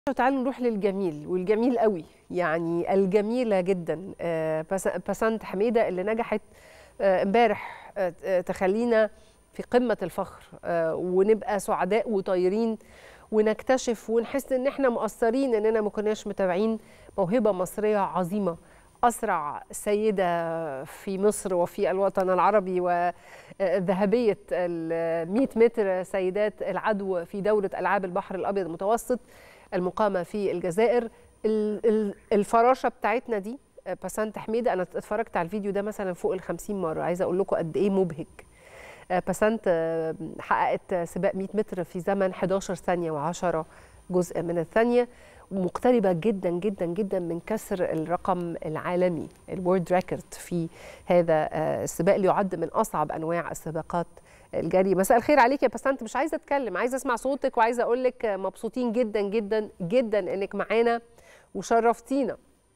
تعالوا نروح للجميل والجميل قوي يعني الجميلة جدا آه، بس- بسنت حميدة اللي نجحت آه، امبارح آه، آه، تخلينا في قمة الفخر آه، ونبقى سعداء وطايرين ونكتشف ونحس ان احنا مقصرين اننا ما كناش متابعين موهبة مصرية عظيمة أسرع سيدة في مصر وفي الوطن العربي وذهبية ال 100 متر سيدات العدو في دورة ألعاب البحر الأبيض المتوسط المقامة في الجزائر ال- ال- الفراشة بتاعتنا دي آه، بسنت حميدة أنا اتفرجت على الفيديو ده مثلا فوق ال 50 مرة عايزة أقول لكم قد إيه مبهج آه، بسنت آه، حققت سباق 100 متر في زمن 11 ثانية و10 جزء من الثانية ومقتربة جدا جدا جدا من كسر الرقم العالمي الورد ريكورد في هذا آه، السباق اللي يعد من أصعب أنواع السباقات الجري مساء الخير عليك يا بسنت مش عايزة أتكلم عايزة أسمع صوتك وعايزة أقول لك آه، مبسوطين جدا جدا جدا إنك معانا وشرفتينا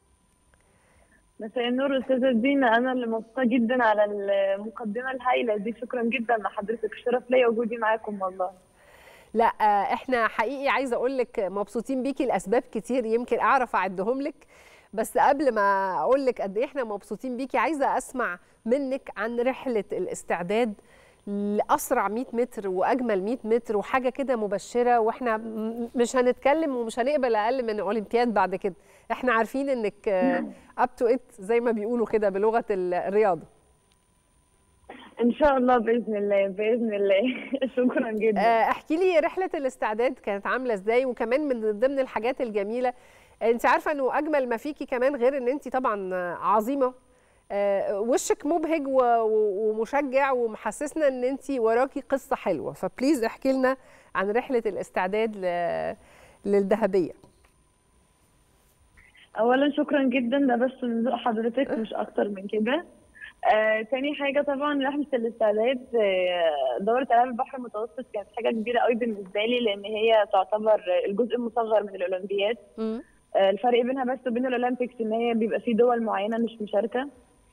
مساء النور استاذه دينا انا اللي مبسوطه جدا على المقدمه الهائله دي شكرا جدا لحضرتك الشرف ليا وجودي معاكم والله لا آه، احنا حقيقي عايزه اقول لك مبسوطين بيكي لاسباب كتير يمكن اعرف اعدهم لك بس قبل ما اقول لك قد ايه احنا مبسوطين بيكي عايزه اسمع منك عن رحله الاستعداد لاسرع 100 متر واجمل 100 متر وحاجه كده مبشره واحنا م- مش هنتكلم ومش هنقبل اقل من اولمبياد بعد كده احنا عارفين انك اب تو ات زي ما بيقولوا كده بلغه الرياضه ان شاء الله باذن الله باذن الله شكرا جدا آه، احكي لي رحله الاستعداد كانت عامله ازاي وكمان من ضمن الحاجات الجميله انت عارفه انه اجمل ما فيكي كمان غير ان انت طبعا عظيمه آه، وشك مبهج و- و- ومشجع ومحسسنا ان انت وراكي قصه حلوه فبليز احكي لنا عن رحله الاستعداد ل- للذهبيه اولا شكرا جدا ده بس من ذوق حضرتك مش اكتر من كده آه، تاني حاجة طبعا رحلة الاستعداد آه، دورة ألعاب البحر المتوسط كانت حاجة كبيرة قوي بالنسبة لي لأن هي تعتبر الجزء المصغر من الأولمبياد مم. آه، الفرق بينها بس وبين الأولمبيكس إن هي بيبقى في دول معينة مش مشاركة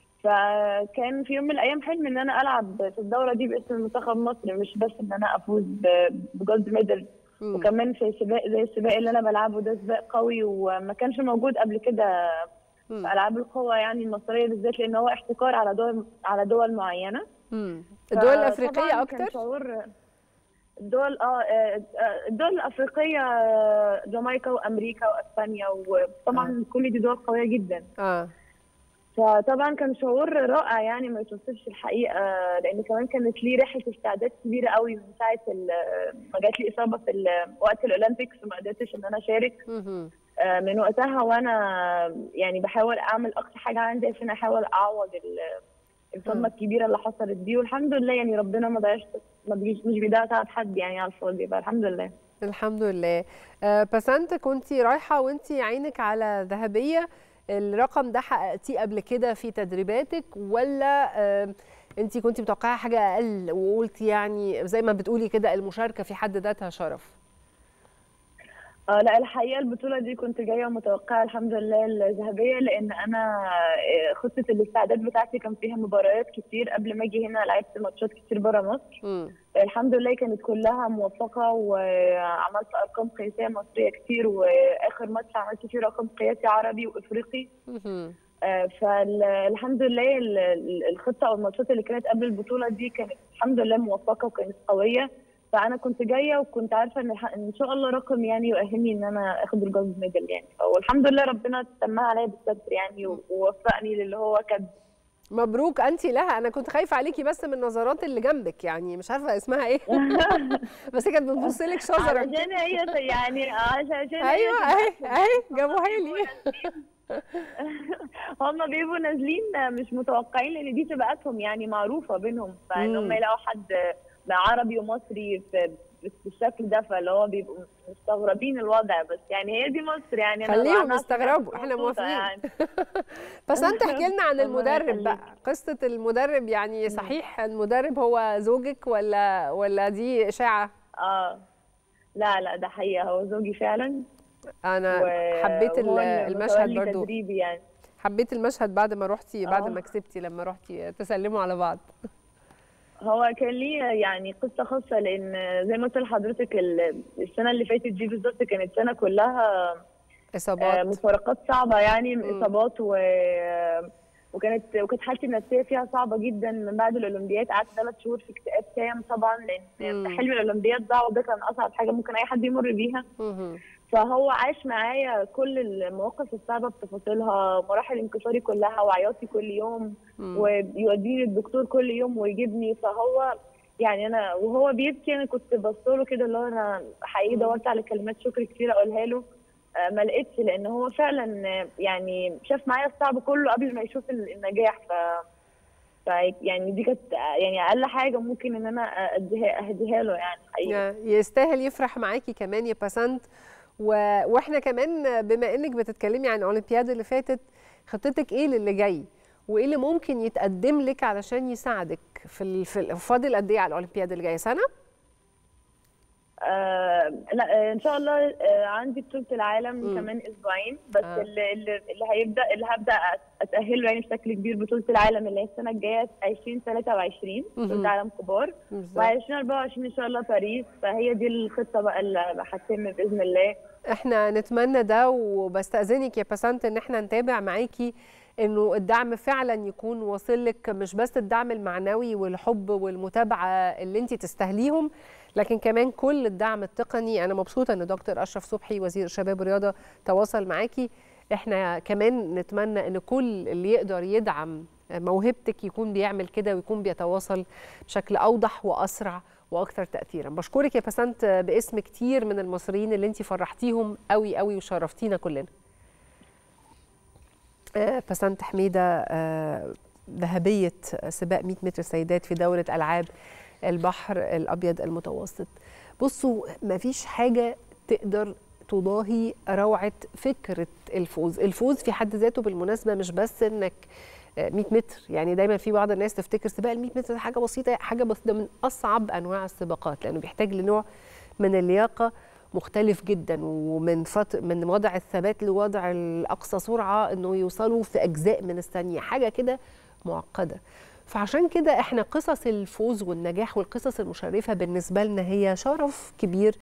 فكان في يوم من الأيام حلم إن أنا ألعب في الدورة دي باسم منتخب مصر مش بس إن أنا أفوز ب- بجولد ميدل مم. وكمان في سباق زي السباق اللي أنا بلعبه ده سباق قوي وما كانش موجود قبل كده مم. في العاب القوى يعني المصريه بالذات لان هو احتكار على دول على دول معينه مم. الدول فطبعاً الافريقيه كان اكتر شعور الدول اه آه، آه، الدول الافريقيه آه، جامايكا وامريكا واسبانيا وطبعا كل دي دول قويه جدا اه فطبعا كان شعور رائع يعني ما يتوصفش الحقيقه لان كمان كانت لي رحله استعداد كبيره قوي من ساعه ال- ما جات لي اصابه في ال- وقت الاولمبيكس وما قدرتش ان انا اشارك مهم. آه، من وقتها وانا يعني بحاول اعمل اقصى حاجه عندي عشان احاول اعوض ال- الصدمه الكبيره اللي حصلت دي والحمد لله يعني ربنا ما ضيعش ما بيجيش مش بيضيع تعب حد يعني على الفاضي فالحمد لله الحمد لله آه، بسنت كنت رايحة وانت عينك على ذهبية الرقم ده حققتيه قبل كده في تدريباتك ولا آه، انت كنت متوقعة حاجة أقل وقلتي يعني زي ما بتقولي كده المشاركة في حد ذاتها شرف آه لا الحقيقه البطوله دي كنت جايه متوقعه الحمد لله الذهبيه لان انا آه، خطه الاستعداد بتاعتي كان فيها مباريات كتير قبل ما اجي هنا لعبت ماتشات كتير بره مصر مم. الحمد لله كانت كلها موفقة وعملت أرقام قياسية مصرية كتير وآخر ماتش عملت فيه رقم قياسي عربي وإفريقي مهم. آه، فالحمد لله ال- ال- الخطة أو الماتشات اللي كانت قبل البطولة دي كانت الحمد لله موفقة وكانت قوية فأنا كنت جاية وكنت عارفة إن الح- إن شاء الله رقم يعني يؤهلني إن أنا آخد الجولد ميدال يعني والحمد لله ربنا سماها عليا بالستر يعني و- ووفقني للي هو كان مبروك انت لها انا كنت خايفة عليكي بس من النظرات اللي جنبك يعني مش عارفة اسمها ايه بس هي كانت بتبص لك شجرة عشان هي يعني عشان هي ايوه اهي اهي جابوها لي هم بيبقوا نازلين مش متوقعين لان دي سباقاتهم يعني معروفه بينهم فان مم. هم يلاقوا حد عربي ومصري في بالشكل ده فاللي هو بيبقوا مستغربين الوضع بس يعني هي دي مصر يعني أنا خليهم معناها يستغربوا احنا مبسوطة موافقين يعني. بس انت احكي لنا عن الله المدرب يخليك. بقى قصه المدرب يعني صحيح المدرب هو زوجك ولا ولا دي اشاعه اه لا لا ده حقيقه هو زوجي فعلا انا و- حبيت ال- وهو اللي المشهد متولي برضو تدريبي يعني حبيت المشهد بعد ما رحتي بعد آه. ما كسبتي لما رحتي تسلموا على بعض هو كان ليه يعني قصه خاصه لان زي ما قلت لحضرتك ال- السنه اللي فاتت دي بالظبط كانت سنه كلها آه، اصابات مفارقات صعبه يعني مم. اصابات و وكانت وكانت حالتي النفسيه فيها صعبه جدا من بعد الاولمبياد قعدت ثلاث شهور في اكتئاب تام طبعا لان مم. حلم الاولمبياد ضاع وده كان اصعب حاجه ممكن اي حد يمر بيها مهم. فهو عاش معايا كل المواقف الصعبه بتفاصيلها مراحل انكساري كلها وعياطي كل يوم مم. ويوديني الدكتور كل يوم ويجيبني فهو يعني انا وهو بيبكي انا كنت بصله كده اللي هو انا حقيقي دورت على كلمات شكر كتير اقولها له آه، ما لقيتش لان هو فعلا آه، يعني شاف معايا الصعب كله قبل ما يشوف ال- النجاح ف ف يعني دي كانت آه، يعني اقل حاجه ممكن ان انا اديها اهديها له يعني حقيقي يا- يستاهل يفرح معاكي كمان يا باسنت و... واحنا كمان بما انك بتتكلمي عن الاولمبياد اللي فاتت خطتك ايه للي جاي وايه اللي ممكن يتقدم لك علشان يساعدك في ال... في ال- فاضل قد ايه على الاولمبياد اللي جايه سنه آه لا آه ان شاء الله آه عندي بطوله العالم مم. كمان اسبوعين بس آه. اللي, اللي اللي هيبدا اللي هبدا اتاهله يعني بشكل كبير بطوله العالم اللي هي السنه الجايه 2023 مهم. بطوله عالم كبار بالظبط. و2024 ان شاء الله باريس فهي دي الخطه بقى اللي هتتم باذن الله احنا نتمنى ده وبستأذنك يا باسنت ان احنا نتابع معاكي انه الدعم فعلا يكون واصل لك مش بس الدعم المعنوي والحب والمتابعه اللي انت تستاهليهم لكن كمان كل الدعم التقني انا مبسوطه ان دكتور اشرف صبحي وزير الشباب والرياضه تواصل معاكي احنا كمان نتمنى ان كل اللي يقدر يدعم موهبتك يكون بيعمل كده ويكون بيتواصل بشكل اوضح واسرع واكثر تاثيرا بشكرك يا بسنت باسم كتير من المصريين اللي انت فرحتيهم قوي قوي وشرفتينا كلنا آه، بسنت حميده آه، ذهبيه سباق 100 متر سيدات في دوره العاب البحر الابيض المتوسط بصوا مفيش حاجه تقدر تضاهي روعه فكره الفوز الفوز في حد ذاته بالمناسبه مش بس انك آه، 100 متر يعني دايما في بعض الناس تفتكر سباق ال 100 متر ده حاجه بسيطه حاجه بس ده من اصعب انواع السباقات لانه بيحتاج لنوع من اللياقه مختلف جدا ومن فط... من وضع الثبات لوضع الاقصى سرعه انه يوصلوا في اجزاء من الثانيه حاجه كده معقده فعشان كده احنا قصص الفوز والنجاح والقصص المشرفه بالنسبه لنا هي شرف كبير